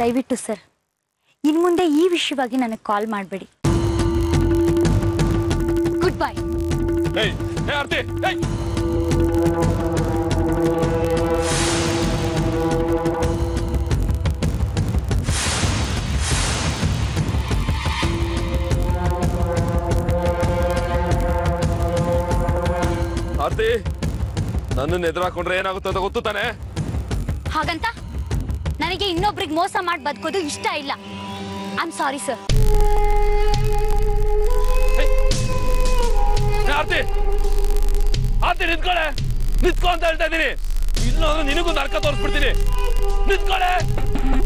ದಯವಿಟ್ಟು ಸರ್ ಇನ್ನು ಮುಂದೆ ಈ ವಿಷಯವಾಗಿ ನನಗೆ ಕಾಲ್ ಮಾಡಬೇಡಿ ಗುಡ್ ಬೈ ಏಯ್ ಏ ಆರ್ತಿ ಏಯ್ ಆರ್ತಿ ನನ್ನನ್ನು ಎದುರಾಕೊಂಡ್ರೆ ಏನಾಗುತ್ತೆ ಅಂತ ಗೊತ್ತು ತಾನೆ ಹಾಗಂತ ನನಗೆ ಇನ್ನೊಬ್ರಿಗೆ ಮೋಸ ಮಾಡಿ ಬದುಕೋದು ಇಷ್ಟ ಇಲ್ಲ ಐ ಆಮ್ ಸಾರಿ ಸರ್ ಏ, ಆರ್ತಿ ಆರ್ತಿ ನಿಂತ್ಕೊಳೆ ನಿಂತ್ಕೊ ಅಂತ ಹೇಳ್ತಾ ಇದ್ದೀನಿ ಇಲ್ಲ ಅಂದ್ರೆ ನಿನಗೊಂದು ಅರ್ಕ ತೋರಿಸ್ಬಿಡ್ತೀನಿ ನಿಂತ್ಕೊಳೆ